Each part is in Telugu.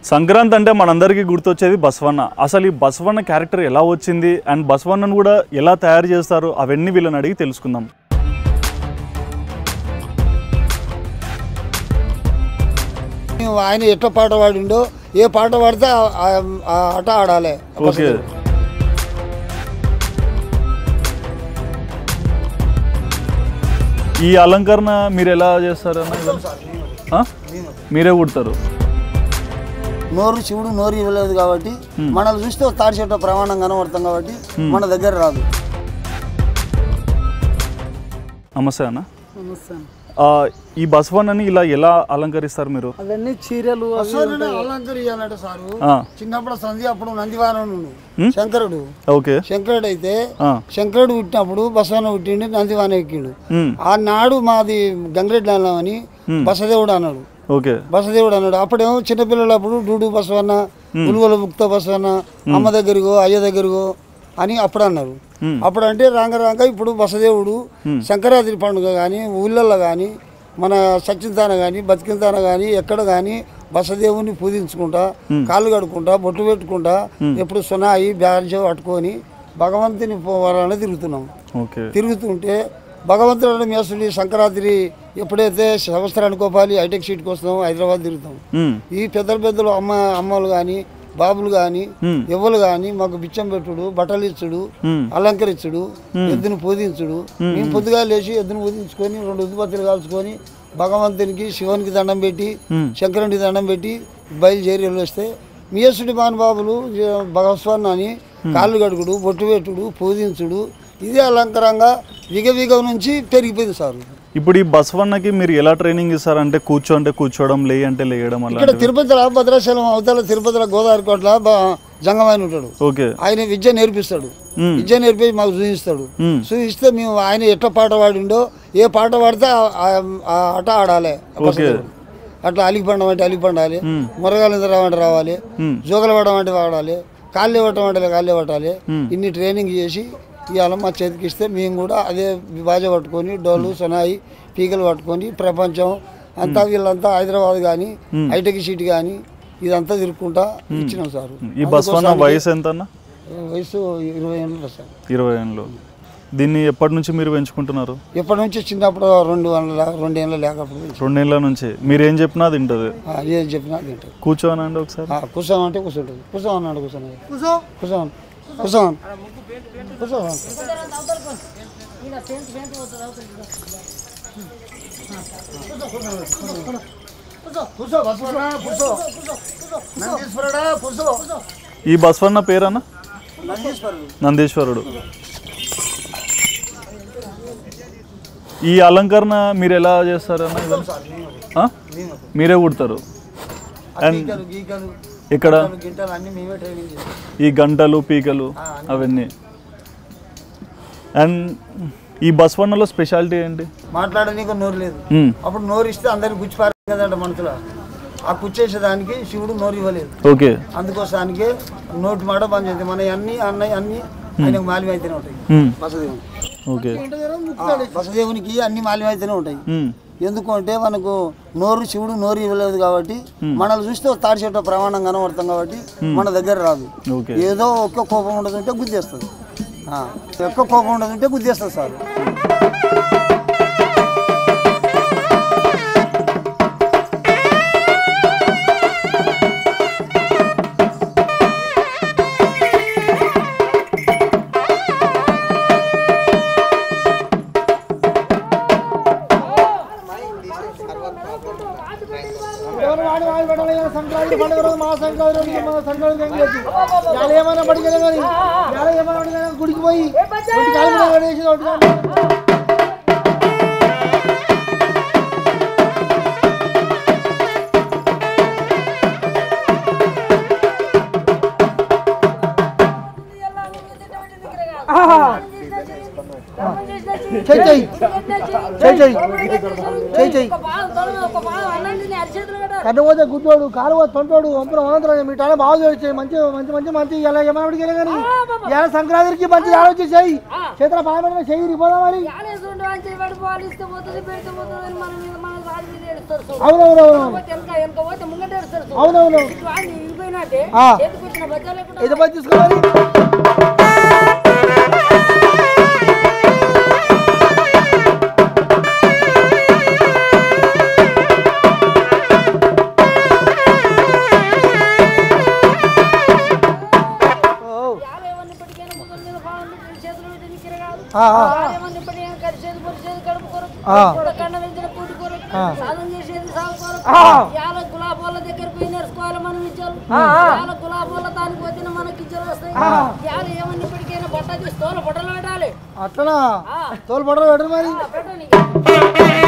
సంక్రాంతి అంటే మనందరికీ గుర్తొచ్చేది బసవన్న అసలు ఈ బసవన్న క్యారెక్టర్ ఎలా వచ్చింది అండ్ బసవన్నను కూడా ఎలా తయారు చేస్తారు అవన్నీ వీళ్ళని అడిగి తెలుసుకుందాం ఆయన ఎట్లా పాట పాడిండో ఏ పాట పాడితే ఆ- ఆ- ఆ ఆట ఆడాలి ఓకే ఈ అలంకరణ మీరు ఎలా చేస్తారు అన్న ఆ? మీరే కుడతారు నోరు శివుడు నోరు ఇవ్వలేదు కాబట్టి మనల్ని చూస్తే ఒక తాడి చెట్టు ప్రమాణం కనబడతాం కాబట్టి మన దగ్గర రాదు నమస్తే అన్న ఆ, ఈ బసవన్నని ఇలా ఎలా అలంకరిస్తారు మీరు అవన్నీ చీరలు అవి అలంకరియాలంటే సారు ఆ, చిన్నప్పుడు సంధి అప్పుడు నందివారం శంకరుడు ఓకే శంకరుడు అయితే ఆ, శంకరుడు పుట్టినప్పుడు బసవన్న పుట్టిండు నందివాన ఎక్కిండు ఉమ్, ఆనాడు మాది గంగరెడ్డి అన్నం అని బసదేవుడు అన్నాడు ఓకే బసదేవుడు అన్నాడు అప్పుడేమో చిన్నపిల్లలప్పుడు డూడు బసవన్న ఉలువల ముక్త బసవన్న అమ్మ దగ్గరగో అయ్య దగ్గరగో అని అప్పుడు అన్నారు Hmm. అప్పుడు అంటే రాంగ రాంగ ఇప్పుడు బసదేవుడు సంక్రాంతి పండుగ కానీ ఊళ్ళల్లో కానీ మన సత్యంతాన కానీ బతికింతాన కానీ ఎక్కడ కానీ బసదేవుని పూజించుకుంటా కాళ్ళు కడుక్కుంటా బొట్టు పెట్టుకుంటా ఎప్పుడు సునాయి బ్యాల్చో పట్టుకొని భగవంతుని వరాన తిరుగుతున్నాం ఓకే తిరుగుతుంటే భగవంతుడు మేసుడి సంక్రాంతి ఎప్పుడైతే సంవత్సరానికి కోపాలి హైటెక్ సీట్కి వస్తాం హైదరాబాద్ తిరుగుతాం ఉమ్, ఈ పెద్దలు పెద్దలు అమ్మ అమ్మలు కానీ బాబులు కానీ Hmm. ఎవ్వరు కానీ మాకు బిచ్చం పెట్టుడు బట్టలు ఇచ్చుడు ఉమ్, అలంకరించుడు ఎద్దును పూజించుడు మేము పొద్దుగా లేచి ఎద్దును పూజించుకొని రెండు ఉద్దుపత్తులు కాల్చుకొని భగవంతునికి శివునికి దండం పెట్టి Hmm. శంకరునికి దండం పెట్టి బయలుదేరి వెళ్ళొస్తే మియసుడి మహానుభావులు భగవస్వాన్ని అని కాళ్ళు గడుగుడు బొట్టు పెట్టుడు పూజించుడు ఇదే అలంకరంగా విగ విగ నుంచి పెరిగిపోయింది సార్ ఇప్పుడు ఈ బసవన్నకి మీరు ఎలా ట్రైనింగ్ ఇస్తారంటే కూర్చో అంటే కూర్చోవడం లే అంటే లేయడం అలా ఇక్కడ తిరుపతిలో భద్రాచలం అవతల తిరుపతిలో గోదావరి కోట్ల బ- జంగమైన ఉంటాడు ఓకే ఆయన విద్య నేర్పిస్తాడు మ్మ్. విద్య నేర్పి మాకు చూపిస్తాడు మ్మ్. చూపిస్తే మేము ఆయన ఎట్లా పాట పాడిండో ఏ పాట పాడితే ఆ- ఆ- ఆ ఆట ఆడాలి ఓకే. అట్లా అలిగిపండం అంటే అలిగిపండాలి మ్మ్. మురగాలు రావంటే రావాలి మ్మ్. జోగలు పడడం అంటే వాడాలి కాళ్ళు ఇవ్వటం అంటే కాళ్ళు పట్టాలి మ్మ్. ఇన్ని ట్రైనింగ్ చేసి ఇవాళ మా చేతికి ఇస్తే మేము కూడా అదే బాజ పట్టుకొని డోలు సొనాయి పీకలు పట్టుకొని ప్రపంచం అంతా వీళ్ళంతా హైదరాబాద్ కానీ హైటెక్ సిటీ కానీ ఇదంతా తిరుక్కుంటా ఇచ్చినాం సార్ ఈ బసవన్న వయసు ఎంత అన్న వయసు ఇరవై ఏళ్ళు సార్ ఇరవై ఏళ్ళు దీన్ని ఎప్పటి నుంచి మీరు పెంచుకుంటున్నారు ఎప్పటి నుంచి చిన్నప్పుడు రెండు వందల రెండు ఏళ్ళ లేకపోతే రెండేళ్ల నుంచి మీరు ఏం చెప్పినా తింటది ఏం చెప్పినా తింటారు కూర్చోనండి ఒకసారి కూర్చోమంటే కూర్చుంటుంది కూర్చోమన్నాడు కూర్చోని కూర్చో కూర్చోమని కూర్చోమని కూర్చోమని కూర్చో బసవరా, కూర్చో నందీశ్వరుడా కూర్చో ఈ బసవన్న పేరన్న నందీశ్వరుడు నందీశ్వరుడు ఈ అలంకరణ మీరు ఎలా చేస్తారు అన్న ఇవన్నీ? ఆ? మీరే కుడతారు అండ్ గీకలు గీకలు ఇక్కడ గింటలు అన్ని మేమే ట్రైనింగ్ చేస్తాం ఈ గంటలు పీకలు అవన్నీ అండ్ ఈ బసవన్నలో స్పెషాలిటీ ఏంటి మాట్లాడనీకు నోరు లేదు మ్మ్. అప్పుడు నోరు ఇస్తే అందరికి గుచ్చిపారు కదంట మనసులో ఆ కుచ్చేసేదానికి శివుడు నోరు ఇవ్వలేదు ఓకే అందుకోసానికే నోటి మాట బంద్ చేస్తే మన అన్ని అన్నయ్య అన్ని ఆయనకు మాలిమైతేనే ఉంటాయి మ్మ్. బసదేవుని ఓకే ఆ, బసదేవునికి అన్ని మాలిమైతేనే ఉంటాయి మ్మ్. ఎందుకంటే మనకు నోరు శివుడు నోరు ఇవ్వలేదు కాబట్టి మనల్ని చూస్తే ఒక తాడి చెట్టు ప్రమాణం కనబడతాం కాబట్టి మన దగ్గర రాదు ఓకే ఏదో ఒక్క కోపం ఉండదంటే గుద్దేస్తుంది ఆ, ఎక్కువ కోపం ఉండదంటే గుద్దేస్తుంది సార్ సంక్రాంతి పండుగ రోజు మా సంక్రాంతి రోజు మా సంక్రాంతి ఏం లేదు ఇవాళ ఏమైనా పడికెళ్ళే కానీ ఇవాళ ఏమైనా పడికెళ్ళే గుడికి పోయి ఒంటి కాలు మీద పడేసి ఒకటి కాలు చెయ్యి చెయ్యి చెయ్యి చెయ్యి చెయ్యి చెయ్యి కట్టపోతే గుడ్డోడు కాలువ తొంటోడు వంపురం అనంతరం మీ టాన బాగా చేయి మంచి మంచి మంచి మంచి ఇలా ఏమైనా అడిగినా కానీ ఇలా సంక్రాంతికి మంచి ఆలోచన చెయ్యి చేతుల బాగా చెయ్యి పోదా మరి ఆడేసుకుంటూ అని చెప్పి పడిపోవాలి ఇస్తే పోతుంది పెడితే పోతుంది అని మన మీద మన బాధ మీద ఏడుస్తారు చూడు. అవునవునవును పోతే వెనక వెనక పోతే ముంగట ఏడుస్తారు చూడు. అవునవును ఇటు వాడిని ఇరిగిపోయినట్టే ఆ. చేతికి వచ్చిన బజ్జా లేకుండా ఏదో పని తీసుకోవాలి యాభై మంది ఇప్పటికైనా ముగ్గురు మీద పాలు పెట్టి చేతులు పెట్టి నిక్కిర కాదు. ఆ, ఆ. యాభై మంది ఇప్పటికైనా కరిచేది పొరిచేది కడుపు కొరకు. ఆ. కూడా కండ వెంచిన కూటి కొరకు. సాధన చేసేది సాగు కొరకు. ఆ. యాల గులాబ్ వాళ్ళ దగ్గర పోయి నేర్చుకోవాలి మనం ఇచ్చారు యాల గులాబ్ వాళ్ళ దానికి వచ్చిన మనకి ఇచ్చారు వస్తాయి యాల ఏమన్నా ఇప్పటికైనా బట్ట తీసి తోల బట్టలు పెట్టాలి అట్లనా ఆ. తోలు పడరు పెట్టరు మరి ఆ, పెట్టండి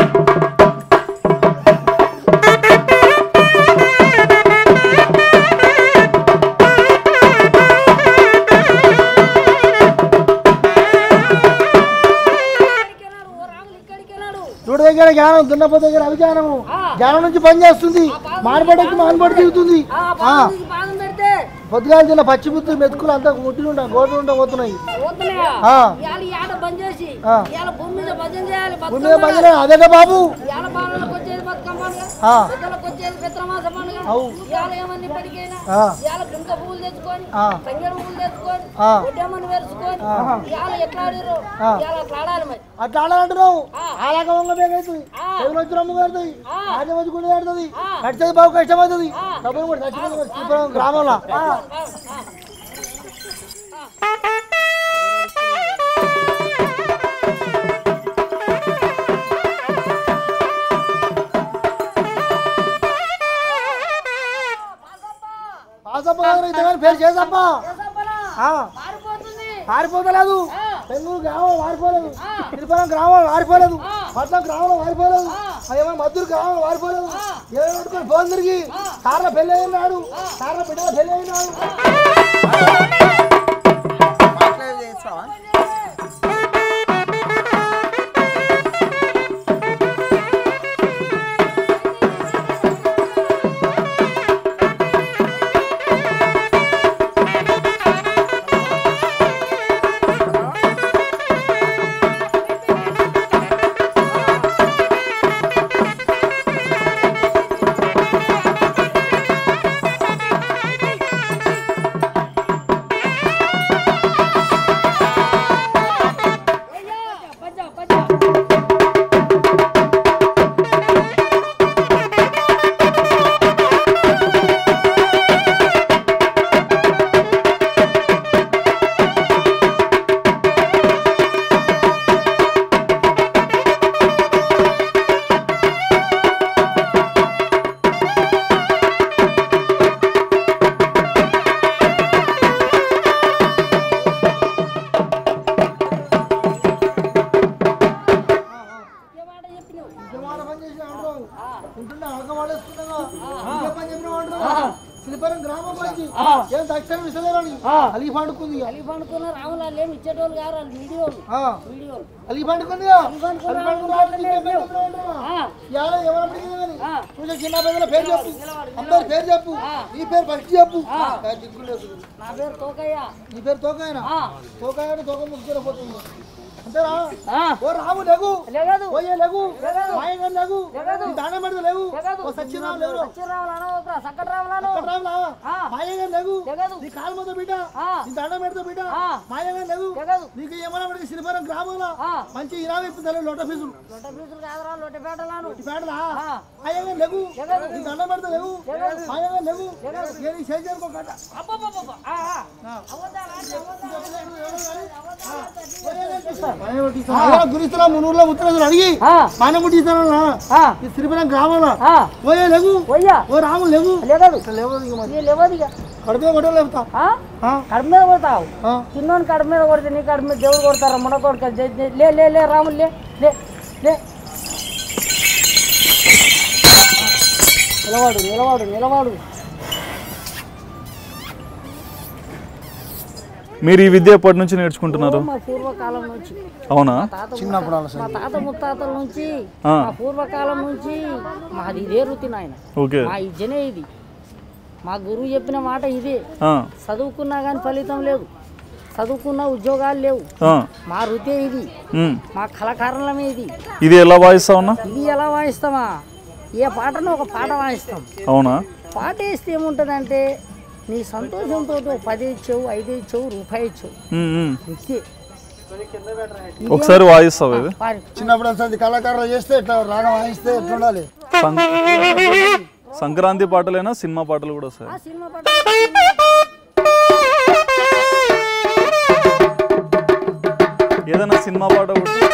ఇక్కడికి వెళ్ళాడు, ఓ రాములు ఇక్కడికి వెళ్ళాడు. చూడు దగ్గర జ్ఞానం దున్నపో దగ్గర అభిజ్ఞానము జ్ఞానం నుంచి పని చేస్తుంది మానపడకి మానపడి దిగుతుంది ఆ, బాగుంది, బాగుంది పెడితే పొద్దుగాల తిన్న పచ్చి బుద్ధి మెతుకులు అంతా ముట్టిలు ఉంటా గోధులు ఉంటా పోతున్నాయి పోతున్నాయా? ఆ. ఇవాళ ఈ ఆట బంద్ చేసి ఆ. ఇవాళ భూమి మీద భజన చేయాలి భూమి బతుకమ్మ. మీద పనిలే అదేగా బాబు ఇవాళ బాలలకు వచ్చేది బతుకమ్మ పండుగ ఆ. పెద్దలకు వచ్చేది పిత్రమాస పండుగ అవు. ఇవాళ ఏమన్నా ఇప్పటికైనా ఆ. ఇవాళ గుంక పువ్వులు తెచ్చుకొని ఆ. తంగేడు పువ్వులు తెచ్చుకొని ఆ. ఉద్యమని వేసుకొని ఇవాళ ఎట్లా ఆడిరు ఆ. ఇవాళ అట్లా ఆడాలి మరి అట్లా ఆడాలంటున్నావు ఆ. ఆలాకంగా బేగవుతుంది ఆ. చెవులు వచ్చి రమ్ము కడుతుంది ఆ. ఆజ్యం వచ్చి గుండె కడుతుంది ఆ. నడిచేది బాగు కష్టమవుతుంది డబ్బులు కూడా చచ్చిపోతుంది మరి శ్రీపురం గ్రామంలో ఆ, ఆ. పాసప్ప గారు ఇంతగాని పేరు చేసప్ప చేసప్పనా? ఆ. పారిపోతుంది పారిపోతలేదు ఆ. బెంగళూరు గ్రామం మారిపోలేదు తిరుపతి గ్రామం మారిపోలేదు పట్నం గ్రామం మారిపోలేదు ఏమో మద్దూరు గ్రామం మారిపోలేదు ఏమో పట్టుకొని ఫోన్ తిరిగి సార్ల పెళ్ళి అయినాడు సార్ల బిడ్డల పెళ్ళి అయినాడు పచ్చ పచ్చ ఏ మాట చెప్పినావు ఇంకేమాట పని చేసిన అంటున్నావు ఉంటున్నా అడగ వాడేసుకున్నాగా ఇంకే పని చెప్పిన అంటున్నావు శ్రీపురం గ్రామం వచ్చి ఏం దక్షిణ విసలేరని అలిగి పండుకుంది ఇక. అలిగి పండుకున్న రాములు వాళ్ళు ఏమి ఇచ్చేటోళ్ళు కాదు వాళ్ళు వీడియోలు ఆ, వీడియోలు అలిగి పండుకుందిగా పండుకున్న అలిగి పండుకున్న రాములు వాడికి ఇంకేం చెప్పినావు అంటున్నావా? ఆ, ఇవాళ ఎవరు అడిగినా కానీ ఆ. చూసే చిన్న పెద్దల పేరు చెప్పు అందరి పేరు చెప్పు నీ పేరు ఫస్ట్ చెప్పు ఆ, దిక్కులేదు. నా పేరు తోకయ్య నీ పేరు తోకాయన ఆ, తోకాయ అంటే తోక ముగ్గురు పోతుంది అంతేరా ఆ, ఓ రాము లేగు లేగదు ఓయే లేగు మాయంగా లేగు లేగదు. నీ దానం పెడతా లేవు లేగదు. ఓ సత్యరావు లేవు సత్యరాములు అనవద్దురా, సంకటరాములను రాములా ఆ. మాయంగా లేగు లేగదు. నీ కాలు మొదలు బిడ్డ ఆ. నీ దండం పెడతా బిడ్డ ఆ. మాయంగా లేగు లేగదు. నీకు ఏమైనా పడితే శ్రీపురం గ్రామంలో ఆ. మంచి ఇరావి ఇస్తుంది లోట ఫీజులు లొట్ట పీసులు కాదురా లొట్టపేటలాను పేడలా ఆ. మాయంగా లేగు లేగదు. నీ దండం పెడతా లేవు మాయంగా లేవు ఏ నీ చేయి చేసుకోకట అబ్బబ్బబ్బబ్బ. ఆ, ఆ. అవద్దా, రాజు, అవద్దా. గురిస్తున్నా మునూరులో ఉత్తరాలు అడిగి ఆ, పాన ముట్టిస్తాను ఆ, ఈ శ్రీపురం గ్రామంలో ఆ. ఓయే లేగు పోయ్యా ఓ రాము లేగు లేగదు లేవదు ఇక మరి నీ లేవదు ఇక కడిపే కొట్ట లేపుతా ఆ? ఆ? కడుపు మీద కొడతావు ఆ. చిన్నోని కడుపు మీద కొడితే నీ కడుపు మీద దేవుడు కొడతారా మన కొడుక జై- జై- లే లే లే రాములు లే లే లే నిలవాడు నిలవాడు నిలవాడు మీరు ఈ విద్య ఎప్పటి నుంచి నేర్చుకుంటున్నారు మా పూర్వకాలం నుంచి అవునా తాత చిన్నప్పుడు మా తాత ముత్తాతల నుంచి ఆ. మా పూర్వకాలం నుంచి మాది ఇదే వృత్తి నాయన ఓకే మా ఇజ్జనే ఇది మా గురువు చెప్పిన మాట ఇదే ఆ, చదువుకున్నా కానీ ఫలితం లేదు చదువుకున్న ఉద్యోగాలు లేవు ఆ, మా వృత్తే ఇది ఉమ్. మా కళాకారులమే ఇది ఇది ఎలా వాయిస్తా ఉన్నా ఇది ఎలా వాయిస్తామా ఏ పాటను ఒక పాట వాయిస్తాం అవునా పాట వేస్తే ఏముంటుందంటే నీ సంతోషంతో ఒక పది ఇచ్చావు ఐదు ఇచ్చావు రూపాయి ఇచ్చావు ఉమ్, ఉమ్. ఇంతే ఒకసారి వాయిస్తావు ఇది పాడి చిన్నప్పుడు వస్తుంది కళాకారులు చేస్తే ఇట్లా రాగం వాయిస్తే ఎట్లా ఉండాలి సం- సంక్రాంతి పాటలైనా సినిమా పాటలు కూడా వస్తాయి ఆ సినిమా పాట ఏదైనా సినిమా పాట కొట్టు